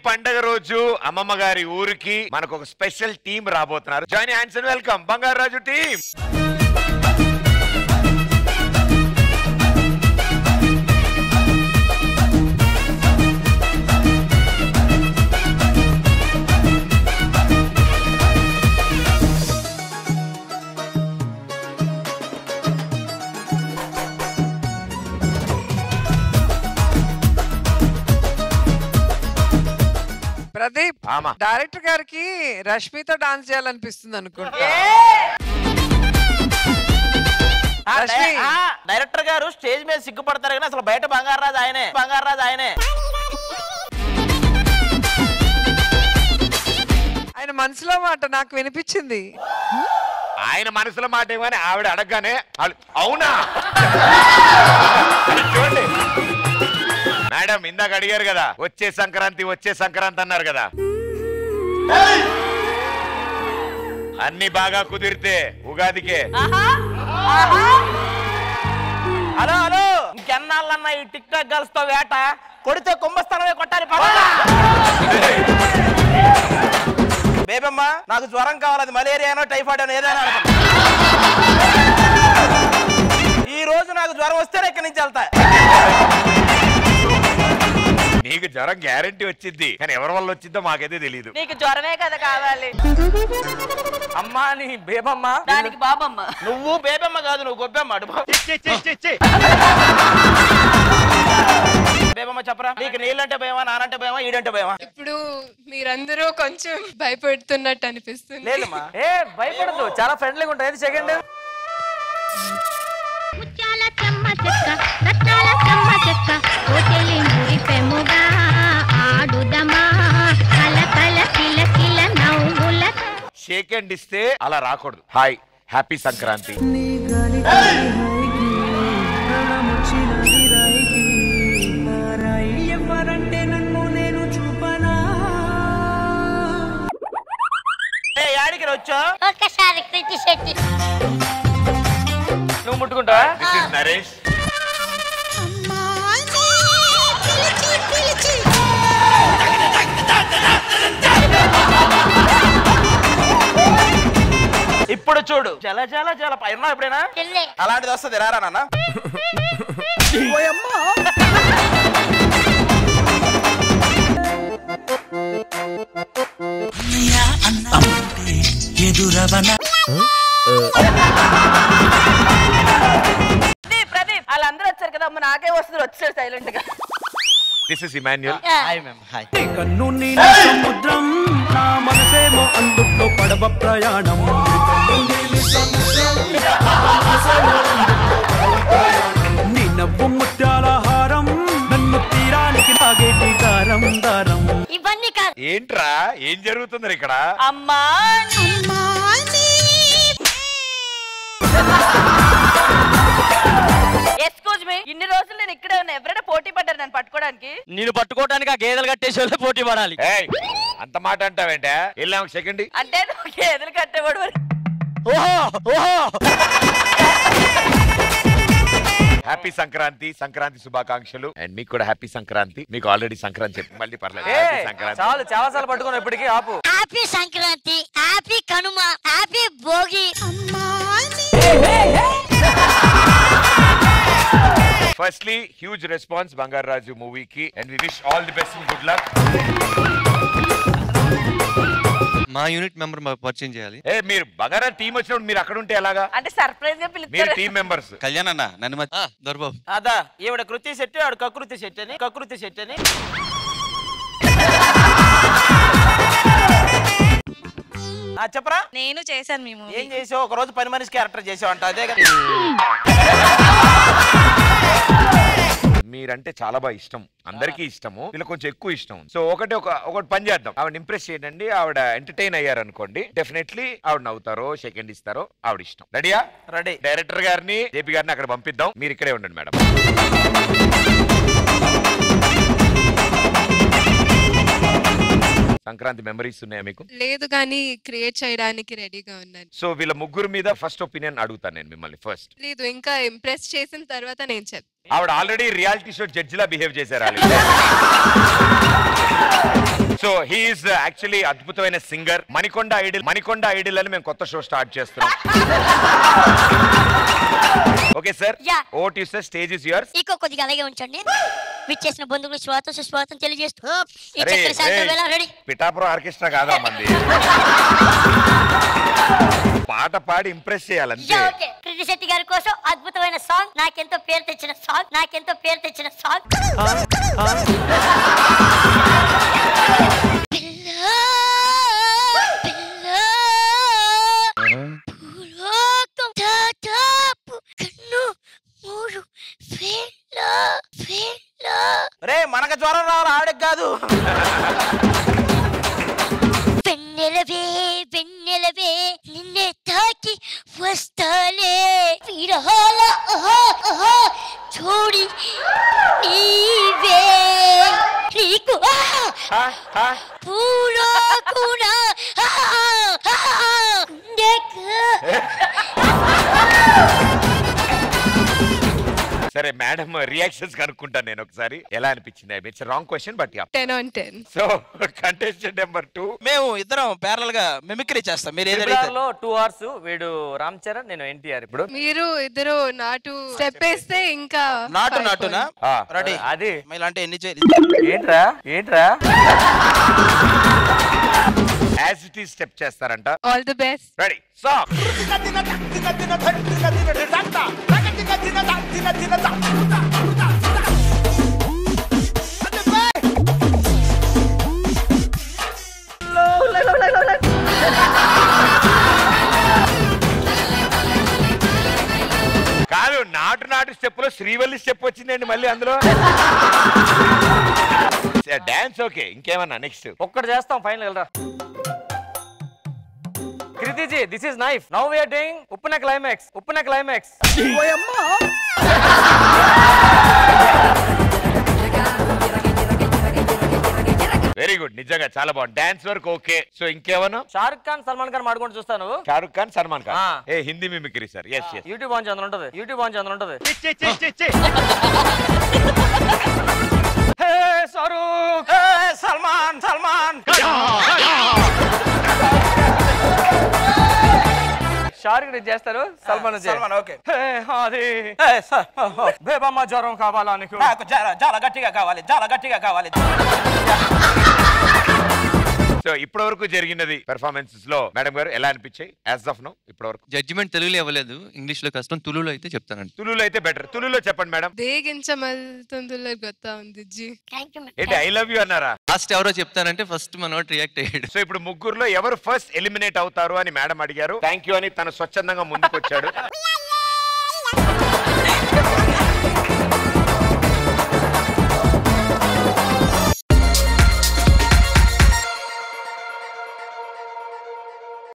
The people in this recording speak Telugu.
పండగ రోజు అమ్మమ్మ గారి ఊరికి మనకు ఒక స్పెషల్ టీం రాబోతున్నారు join hands and welcome Bangaru Raju team Pradeep ఆమా డైరెక్టర్ గారికి రష్మితో డాన్స్ చేయాలనిపిస్తుంది అనుకుంటా ఆ, రష్మి. డై- ఆ, డైరెక్టర్ గారు స్టేజ్ మీద సిగ్గుపడతారు కానీ అసలు బయట బంగారాజు ఆయనే బంగారాజు ఆయనే ఆయన మనసులో మాట నాకు వినిపించింది ఆయన మనసులో మాట ఏమని ఆవిడ అడగగానే వాళ్ళు, అవునా అది చూడండి మేడం ఇందాక అడిగారు కదా వచ్చే సంక్రాంతి వచ్చే సంక్రాంతి అన్నారు కదా అన్ని బాగా కుదిరితే ఉగాదికే హలో హలో ఇంకెన్నాళ్ళన్నా ఈ టిక్ టాక్ గర్ల్స్ తో వేట కొడితే కుంభస్థానమే కొట్టాలి పద. బేబమ్మ నాకు జ్వరం కావాలి అది మలేరియానో టైఫాయిడ్ అనో ఏదైనా అనుకో. ఈ రోజు నాకు జ్వరం వస్తేనే ఇక్కడి నుంచి వెళ్తా నీకు జ్వరం గ్యారంటీ వచ్చింది కానీ ఎవరి వల్ల వచ్చిందో మాకైతే తెలియదు నీకు జ్వరమే కదా కావాలి అమ్మా నీ బేబమ్మ దానికి బాబమ్మ నువ్వు బేబమ్మ కాదు నువ్వు గొబ్బెమ్మ అడు బేబమ్మ చెప్పరా నీకు నీళ్ళంటే భయమా నానంటే భయమా ఈడంటే భయమా ఇప్పుడు మీరందరూ కొంచెం భయపడుతున్నట్టు అనిపిస్తుంది లేదమ్మా ఏ భయపడదు చాలా ఫ్రెండ్లీగా ఉంటుంది సెకండ్ ముత్యాల చెమ్మ చెక్క రత్నాల చెమ్మ చెక్క కోటెలి మురిపెముగా ఆడుదమా కల కల కిల కిల నవ్వులతో షేక్ అండ్ ఇస్తే అలా రాకూడదు హాయ్ హ్యాపీ సంక్రాంతి ఏ యాడికి వచ్చా ఒక్కసారి కృతి శెట్టి నువ్వు ముట్టుకుంటావా దిస్ ఇస్ నరేష్ ఇప్పుడు చూడు చాలా చాలా చాలా పైన ఎప్పుడైనా చెల్లె అలాంటిది వస్తుంది రారా నాన్న ప్రదీప్ ప్రదీప్ వాళ్ళందరూ వచ్చారు కదా అమ్మ నాకే వస్తుంది వచ్చాడు సైలెంట్ గా this is Emmanuel hi ma'am hi కన్ను నీలి సముద్రం నా మనసేమో అందుట్లో పడవ ప్రయాణం నీ నవ్వు ముత్యాల హారం నన్ను తీరానికి లాగేటి దారం దారం ఇవన్నీ కాదు ఏంట్రా ఏం జరుగుతుంది ఇక్కడ అమ్మా ఎక్స్క్యూజ్ మీ ఇన్ని రోజులు నేను ఇక్కడే ఉన్నా ఎవరైనా పోటీ పడ్డారు నన్ను పట్టుకోవడానికి నేను పట్టుకోవడానికి ఆ గేదెలు కట్టేసి వాళ్ళే పోటీ పడాలి ఏయ్ అంత మాట అంటావేంటే వెళ్ళాము సెకండ్ అంటే నువ్వు ఎదురు కట్టేవాడు మరి. ఓహో ఓహో హ్యాపీ సంక్రాంతి సంక్రాంతి శుభాకాంక్షలు అండ్ మీకు కూడా హ్యాపీ సంక్రాంతి మీకు ఆల్రెడీ సంక్రాంతి చెప్పి మళ్ళీ పర్లేదు హ్యాపీ సంక్రాంతి చాలు చాలా సార్లు పట్టుకున్నావు ఇప్పటికీ ఆపు happy Sankranti happy Kanuma happy Bhogi firstly huge response Bangaru Raju మూవీకి and we wish all the best and good luck మా యూనిట్ మెంబర్ పరిచయం చేయాలి ఏ మీరు బంగారా టీం వచ్చినప్పుడు మీరు అక్కడ ఉంటే ఎలాగా అంటే సర్ప్రైజ్ గా మీరు పిలుస్తారు టీం మెంబర్స్ కళ్యాణ్ అన్న నన్ను మర్చి- ఆ, దొరబాబు అదా ఈవిడ కృతి శెట్టి ఆవిడ కకృతి శెట్టి అని కకృతి శెట్టి అని ఆ, చెప్పరా నేను చేశాను మీ మూవీ ఏం చేసావు ఒక రోజు పని మనిషి క్యారెక్టర్ చేసావు అంట అదే కదా మీరంటే చాలా బాగా ఇష్టం అందరికీ ఇష్టము వీళ్ళు కొంచెం ఎక్కువ ఇష్టం సో ఒకటి ఒక ఒకటి పని చేద్దాం ఆవిడ ఇంప్రెస్ చేయండి ఆవిడ ఎంటర్టైన్ అయ్యారు అనుకోండి డెఫినెట్లీ ఆవిడ నవ్వుతారో సెకండ్ ఇస్తారో ఆవిడ ఇష్టం రెడీయా రెడీ డైరెక్టర్ గారిని జేపీ గారిని అక్కడ పంపిద్దాం మీరు ఇక్కడే ఉండండి మేడం సంక్రాంతి మెమరీస్ ఉన్నాయా మీకు లేదు కానీ క్రియేట్ చేయడానికి రెడీగా ఉన్నాను సో వీళ్ళ ముగ్గురు మీద ఫస్ట్ ఒపీనియన్ అడుగుతాను నేను మిమ్మల్ని ఫస్ట్ లేదు ఇంకా ఇంప్రెస్ చేసిన తర్వాత నేను చెప్తాను ఆవిడ ఆల్రెడీ రియాలిటీ షో జడ్జిలా బిహేవ్ చేశారు సో హీఈస్ యాక్చువల్లీ అద్భుతమైన singer Manikonda idol Manikonda idol అని మేము కొత్త షో స్టార్ట్ చేస్తున్నాం okay sir Yeah. Vote you sir stage is yours ఇంకో కొద్దిగా అలాగే ఉంచండి విచ్చేసిన బంధువులు స్వాగతం సుస్వాగతం తెలియజేస్తూ ఈ అరే చక్కని సాయంత్రం వేళ రెడీ పిఠాపురం ఆర్కెస్ట్రా కాదా మంది పాట పాడి ఇంప్రెస్ చేయాలంతే యా, ఓకే కృతి శెట్టి గారి కోసం అద్భుతమైన సాంగ్ నాకెంతో పేరు తెచ్చిన సాంగ్ నాకెంతో పేరు తెచ్చిన సాంగ్ పిల్ల, పిల్ల, భూలోకం దాదాపు కన్ను మూడు వేల వేల రే మనకు జ్వరం రావాలి ఆవిడకి కాదు వెన్నెలవే వెన్నెలవే నిన్నే తాకి వస్తాలే విరహాల ఆహా, ఆహా, చూడి నీవే నీకు ఆహా, పూరా కూడా ఆహా, ఆహా, గుండెకు సరే మేడం రియాక్షన్స్ కనుక్కుంటాను నేను ఒకసారి ఎలా అనిపించింది it's wrong question but yeah ten on ten so contestant number two మేము ఇద్దరం ప్యారల్ గా మిమిక్రీ చేస్తాం మీరు ఏదైతే లో టూ అవర్స్ వీడు రామ్ చరణ్ నేను ఎన్టీఆర్ ఇప్పుడు మీరు ఇద్దరు నాటు స్టెప్ వేస్తే ఇంకా నాటు five నాటునా ఆ, రెడీ అది ఇలాంటి ఎన్ని చేయాలి ఏంట్రా ఏంట్రా యాజ్ ఇట్ ఈస్ స్టెప్ చేస్తారంట points. All the best ready song కాదు నాటు నాటు స్టెప్ లో శ్రీవల్లి స్టెప్ వచ్చిందండి మళ్ళీ అందులో డాన్స్ ఓకే ఇంకేమన్నా నెక్స్ట్ ఒక్కటి చేస్తాం ఫైనల్ వెళ్ళరా Kriti ji this is knife now we're doing Uppena climax Uppena climax very good నిజంగా చాలా బాగుంది డాన్స్ వరకు ఓకే సో ఇంకేమన్నా షారుఖ్ ఖాన్ సల్మాన్ ఖాన్ మాడుకుంటూ చూస్తాను నువ్వు షారుఖ్ ఖాన్ సల్మాన్ ఖాన్ ఆ. ఏ Hindi mimicry sir S S YouTube on చేయాలని ఉంటది యూట్యూబ్ ఆన్ చేయాలని ఉంటది హే షారుఖ్ ఏ, సల్మాన్ సల్మాన్ షారుఖ్ నేను చేస్తారు సల్మాన్ వచ్చి. సల్మాన్ ఓకే హే అది ఏ, స- ఓ, ఓ. బేబమ్మ జ్వరం కావాలా నీకు నాకు చాలా చాలా గట్టిగా కావాలి చాలా గట్టిగా కావాలి సో ఇప్పటి వరకు జరిగినది పెర్ఫార్మెన్సెస్ లో మేడం గారు ఎలా అనిపించాయి యాజ్ ఆఫ్ నో ఇప్పటి వరకు జడ్జిమెంట్ తెలుగులో ఇవ్వలేదు ఇంగ్లీష్ లో కష్టం తులులో అయితే చెప్తానండి తులులో అయితే బెటర్ తులులో చెప్పండి మేడం దేగించమల్తుందులో గొత్తా ఉంది జీ థ్యాంక్ యూ ఏంటి ఐ లవ్ యూ అన్నారా లాస్ట్ ఎవరో చెప్తానంటే ఫస్ట్ మనోడు రియాక్ట్ అయ్యాడు సో ఇప్పుడు ముగ్గురులో ఎవరు ఫస్ట్ ఎలిమినేట్ అవుతారు అని మేడం అడిగారు థ్యాంక్ యూ అని తను స్వచ్ఛందంగా ముందుకు వచ్చాడు